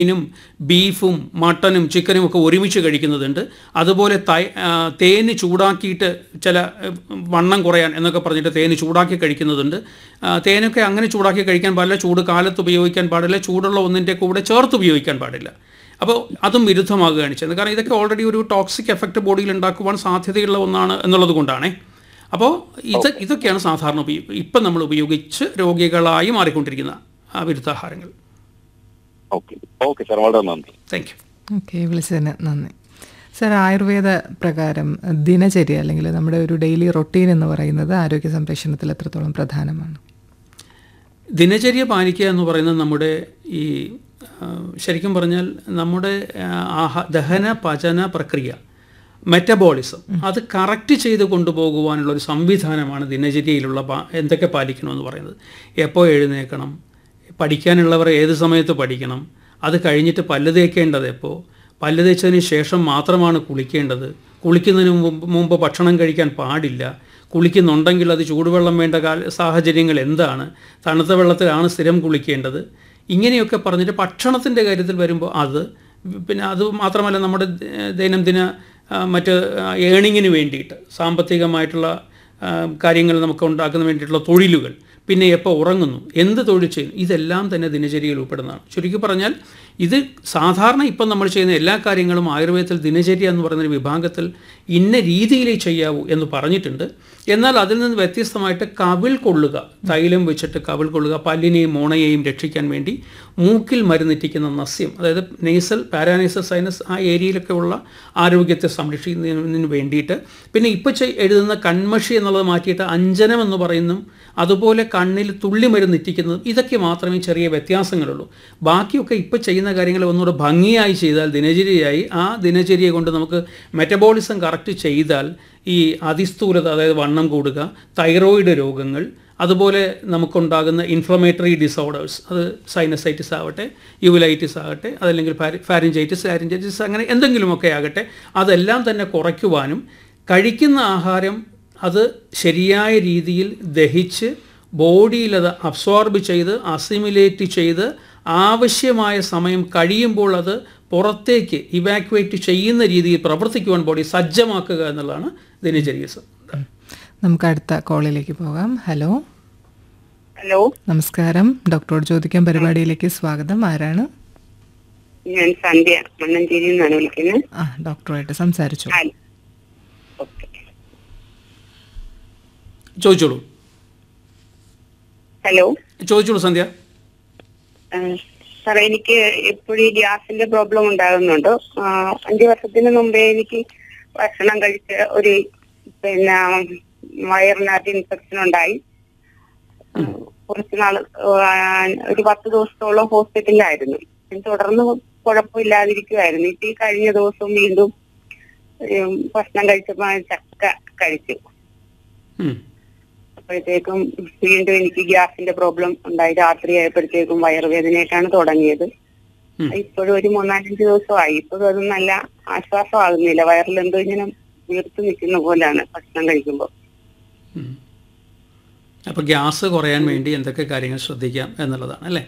മീനും ബീഫും മട്ടനും ചിക്കനും ഒക്കെ ഒരുമിച്ച് കഴിക്കുന്നതുണ്ട് അതുപോലെ തൈ ആ, തേന് ചൂടാക്കിയിട്ട് ചില ഏഹ്, വണ്ണം കുറയാൻ എന്നൊക്കെ പറഞ്ഞിട്ട് തേന് ചൂടാക്കി കഴിക്കുന്നതുണ്ട് ആ, തേനൊക്കെ അങ്ങനെ ചൂടാക്കി കഴിക്കാൻ പാടില്ല ചൂട് കാലത്ത് ഉപയോഗിക്കാൻ പാടില്ല ചൂടുള്ള ഒന്നിൻ്റെ കൂടെ ചേർത്ത് ഉപയോഗിക്കാൻ പാടില്ല അപ്പോൾ അതും വിരുദ്ധമാകുകയാണ് ചെയ്യുന്നത് കാരണം ഇതൊക്കെ ഓൾറെഡി ഒരു ടോക്സിക് എഫക്റ്റ് ബോഡിയിൽ ഉണ്ടാക്കുവാൻ സാധ്യതയുള്ള ഒന്നാണ് എന്നുള്ളത് കൊണ്ടാണേ അപ്പോൾ ഇത് ഇതൊക്കെയാണ് സാധാരണ ഉപയോഗ ഇപ്പം നമ്മൾ ഉപയോഗിച്ച് രോഗികളായി മാറിക്കൊണ്ടിരിക്കുന്ന ആ വിരുദ്ധാഹാരങ്ങൾ ഓക്കെ ഓക്കെ സാർ വളരെ നന്ദി താങ്ക് യു ഓക്കെ വിളിച്ചതിന് നന്ദി സർ ആയുർവേദ പ്രകാരം ദിനചര്യ അല്ലെങ്കിൽ നമ്മുടെ ഒരു ഡെയിലി റൊട്ടീൻ എന്ന് പറയുന്നത് ആരോഗ്യ സംരക്ഷണത്തിൽ എത്രത്തോളം പ്രധാനമാണ് ദിനചര്യ പാലിക്കുക എന്ന് പറയുന്നത് നമ്മുടെ ഈ ആ, ശരിക്കും പറഞ്ഞാൽ നമ്മുടെ ആ, ആഹ ദഹന പചന പ്രക്രിയ മെറ്റബോളിസം അത് കറക്റ്റ് ചെയ്ത് കൊണ്ടുപോകുവാനുള്ള ഒരു സംവിധാനമാണ് ദിനചര്യയിലുള്ള പാ- എന്തൊക്കെ പാലിക്കണമെന്ന് പറയുന്നത് എപ്പോൾ എഴുന്നേൽക്കണം പഠിക്കാനുള്ളവർ ഏത് സമയത്ത് പഠിക്കണം അത് കഴിഞ്ഞിട്ട് പല്ല് തേക്കേണ്ടത് എപ്പോൾ പല്ല് തേച്ചതിന് ശേഷം മാത്രമാണ് കുളിക്കേണ്ടത് കുളിക്കുന്നതിന് മുമ്പ് മുമ്പ് ഭക്ഷണം കഴിക്കാൻ പാടില്ല കുളിക്കുന്നുണ്ടെങ്കിൽ അത് ചൂടുവെള്ളം വേണ്ട കാല സാഹചര്യങ്ങൾ എന്താണ് തണുത്ത വെള്ളത്തിലാണ് സ്ഥിരം കുളിക്കേണ്ടത് ഇങ്ങനെയൊക്കെ പറഞ്ഞിട്ട് ഭക്ഷണത്തിൻ്റെ കാര്യത്തിൽ വരുമ്പോൾ അത് പിന്നെ അത് മാത്രമല്ല നമ്മുടെ ദ- ദൈനംദിന ആ, മറ്റ് ഏണിങ്ങിന് വേണ്ടിയിട്ട് സാമ്പത്തികമായിട്ടുള്ള ആ, കാര്യങ്ങൾ നമുക്ക് ഉണ്ടാക്കുന്ന വേണ്ടിയിട്ടുള്ള തൊഴിലുകൾ പിന്നെ എപ്പോൾ ഉറങ്ങുന്നു എന്ത് തൊഴിൽ ചെയ്യുന്നു ഇതെല്ലാം തന്നെ ദിനചര്യയിൽ ഉൾപ്പെടുന്നതാണ് ചുരുക്കി പറഞ്ഞാൽ ഇത് സാധാരണ ഇപ്പം നമ്മൾ ചെയ്യുന്ന എല്ലാ കാര്യങ്ങളും ആയുർവേദത്തിൽ ദിനചര്യ എന്ന് പറയുന്ന ഒരു വിഭാഗത്തിൽ ഇന്ന രീതിയിലേ ചെയ്യാവൂ എന്ന് പറഞ്ഞിട്ടുണ്ട് എന്നാൽ അതിൽ നിന്ന് വ്യത്യസ്തമായിട്ട് കവിൾ കൊള്ളുക തൈലം വെച്ചിട്ട് കവിൾ കൊള്ളുക പല്ലിനെയും മോണയെയും രക്ഷിക്കാൻ വേണ്ടി മൂക്കിൽ മരുന്നിറ്റിക്കുന്ന നസ്യം അതായത് നെയ്സൽ പാരാനൈസൽ സൈനസ് ആ ഏരിയയിലൊക്കെ ഉള്ള ആരോഗ്യത്തെ സംരക്ഷിക്കുന്നതിന് വേണ്ടിയിട്ട് പിന്നെ ഇപ്പോൾ ചെയ് എഴുതുന്ന കൺമഷി എന്നുള്ളത് മാറ്റിയിട്ട് അഞ്ജനം എന്ന് പറയുന്നു അതുപോലെ കണ്ണിൽ തുള്ളി മരുന്നിറ്റിക്കുന്നതും ഇതൊക്കെ മാത്രമേ ചെറിയ വ്യത്യാസങ്ങളുള്ളൂ ബാക്കിയൊക്കെ ഇപ്പോൾ ചെയ്യുന്ന കാര്യങ്ങൾ ഒന്നുകൂടെ ഭംഗിയായി ചെയ്താൽ ദിനചര്യയായി ആ ദിനചര്യ കൊണ്ട് നമുക്ക് മെറ്റബോളിസം കറക്റ്റ് ചെയ്താൽ ഈ അതിസ്ഥൂലത അതായത് വണ്ണം കൂടുക തൈറോയിഡ് രോഗങ്ങൾ അതുപോലെ നമുക്കുണ്ടാകുന്ന ഇൻഫ്ലമേറ്ററി ഡിസോർഡേഴ്സ് അത് സൈനസൈറ്റിസ് ആവട്ടെ യുവലൈറ്റിസ് ആകട്ടെ അതല്ലെങ്കിൽ ഫാരിഞ്ചൈറ്റിസ് ലാരിഞ്ചൈറ്റിസ് അങ്ങനെ എന്തെങ്കിലുമൊക്കെ ആകട്ടെ അതെല്ലാം തന്നെ കുറയ്ക്കുവാനും കഴിക്കുന്ന ആഹാരം അത് ശരിയായ രീതിയിൽ ദഹിച്ച് ബോഡിയിൽ അത് അബ്സോർബ് ചെയ്ത് അസിമുലേറ്റ് ചെയ്ത് ആവശ്യമായ സമയം കഴിയുമ്പോൾ അത് പുറത്തേക്ക് ഇവാക്യുവേറ്റ് ചെയ്യുന്ന രീതിയിൽ പ്രവർത്തിക്കുവാൻ ബോഡി സജ്ജമാക്കുക എന്നുള്ളതാണ് ദിനചര്യ സ- നമുക്ക് അടുത്ത കോളിലേക്ക് പോകാം ഹലോ ഹലോ നമസ്കാരം ഡോക്ടറോട് ചോദിക്കാൻ പരിപാടിയിലേക്ക് സ്വാഗതം ആരാണ് ഞാൻ സന്ധ്യ മണ്ണഞ്ചേരിയിൽ നിന്നാണ് വിളിക്കുന്നത് ആ ഡോക്ടറുമായിട്ട് സംസാരിച്ചു ആ, ഓക്കെ ചോദിച്ചോളൂ ഹലോ ചോദിച്ചോളൂ സന്ധ്യ ആ, സാറേ എനിക്ക് എപ്പോഴും ഈ ഗ്യാസിന്റെ പ്രോബ്ലം ഉണ്ടാകുന്നുണ്ട് ആ, അഞ്ച് വർഷത്തിന് മുമ്പേ എനിക്ക് ഭക്ഷണം കഴിച്ച് ഒരു പിന്നെ വയറിനകത്ത് ഇൻഫെക്ഷൻ ഉണ്ടായി ആ, കുറച്ച് നാൾ ഒരു പത്ത് ദിവസത്തോളം ഹോസ്പിറ്റലിലായിരുന്നു പിന്നെ തുടർന്ന് കുഴപ്പമില്ലാതിരിക്കുമായിരുന്നു ഇപ്പൊ ഈ കഴിഞ്ഞ ദിവസം വീണ്ടും ഉം, ഭക്ഷണം കഴിച്ചപ്പോ ചക്ക കഴിച്ചു ഉം. അപ്പോഴത്തേക്കും വീണ്ടും എനിക്ക് ഗ്യാസിന്റെ പ്രോബ്ലം ഉണ്ടായി രാത്രി ആയപ്പോഴത്തേക്കും വയറുവേദനയൊക്കെയാണ് തുടങ്ങിയത് ഉം. ഇപ്പോഴും ഒരു മൂന്നാലഞ്ച് ദിവസമായി ഇപ്പോഴും അത് നല്ല ആശ്വാസമാകുന്നില്ല വയറിൽ എന്തോ ഇങ്ങനെ വീർത്ത് നിൽക്കുന്ന പോലെയാണ് ഭക്ഷണം കഴിക്കുമ്പോൾ ഉം. അപ്പോൾ ഗ്യാസ് കുറയാൻ വേണ്ടി എന്തൊക്കെ കാര്യങ്ങൾ ശ്രദ്ധിക്കാം എന്നുള്ളതാണ് അല്ലേ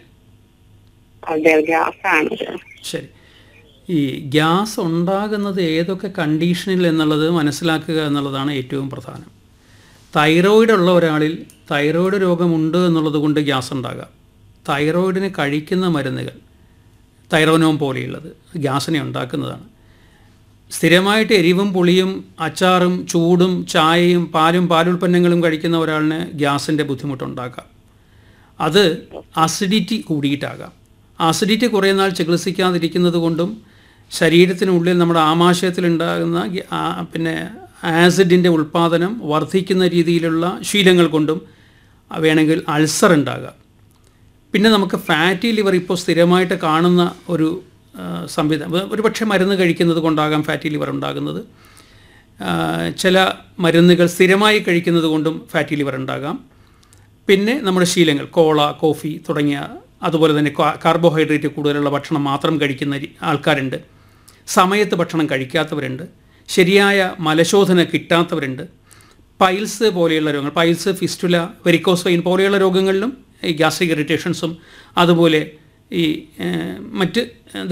അതെ ഗ്യാസാണ് ശരി ഈ ഗ്യാസ് ഉണ്ടാകുന്നത് ഏതൊക്കെ കണ്ടീഷനിൽ എന്നുള്ളത് മനസ്സിലാക്കുക എന്നുള്ളതാണ് ഏറ്റവും പ്രധാനം തൈറോയിഡ് ഉള്ള ഒരാളിൽ തൈറോയിഡ് രോഗമുണ്ട് എന്നുള്ളത് കൊണ്ട് ഗ്യാസ് ഉണ്ടാകാം തൈറോയിഡിന് കഴിക്കുന്ന മരുന്നുകൾ തൈറോനോം പോലെയുള്ളത് ഗ്യാസിനെ ഉണ്ടാക്കുന്നതാണ് സ്ഥിരമായിട്ട് എരിവും പുളിയും അച്ചാറും ചൂടും ചായയും പാലും പാലുൽപ്പന്നങ്ങളും കഴിക്കുന്ന ഒരാളിന് ഗ്യാസിൻ്റെ ബുദ്ധിമുട്ടുണ്ടാക്കാം അത് അസിഡിറ്റി കൂടിയിട്ടാകാം അസിഡിറ്റി കുറേ നാൾ ചികിത്സിക്കാതിരിക്കുന്നത് കൊണ്ടും ശരീരത്തിനുള്ളിൽ നമ്മുടെ ആമാശയത്തിലുണ്ടാകുന്ന ഗ്യ- ആ, പിന്നെ ആസിഡിൻ്റെ ഉൽപ്പാദനം വർദ്ധിക്കുന്ന രീതിയിലുള്ള ശീലങ്ങൾ കൊണ്ടും വേണമെങ്കിൽ അൾസർ ഉണ്ടാകാം പിന്നെ നമുക്ക് ഫാറ്റി ലിവർ ഇപ്പോൾ സ്ഥിരമായിട്ട് കാണുന്ന ഒരു ആ, സംവിധാനം ഒരു പക്ഷേ മരുന്ന് കഴിക്കുന്നത് കൊണ്ടാകാം ഫാറ്റി ലിവർ ഉണ്ടാകുന്നത് ആ, ചില മരുന്നുകൾ സ്ഥിരമായി കഴിക്കുന്നത് കൊണ്ടും ഫാറ്റി ലിവർ ഉണ്ടാകാം പിന്നെ നമ്മുടെ ശീലങ്ങൾ കോള കോഫി തുടങ്ങിയ അതുപോലെ തന്നെ കാ- കാർബോഹൈഡ്രേറ്റ് കൂടുതലുള്ള ഭക്ഷണം മാത്രം കഴിക്കുന്ന രി- ആൾക്കാരുണ്ട് സമയത്ത് ഭക്ഷണം കഴിക്കാത്തവരുണ്ട് ശരിയായ മലശോധന കിട്ടാത്തവരുണ്ട് പൈൽസ് പോലെയുള്ള രോഗങ്ങൾ പൈൽസ് ഫിസ്റ്റുല വെരിക്കോസ് വെയിൻ പോലെയുള്ള രോഗങ്ങളിലും ഈ ഗ്യാസ്ട്രിക് ഇറിറ്റേഷൻസും അതുപോലെ ഈ ഏഹ്, മറ്റ്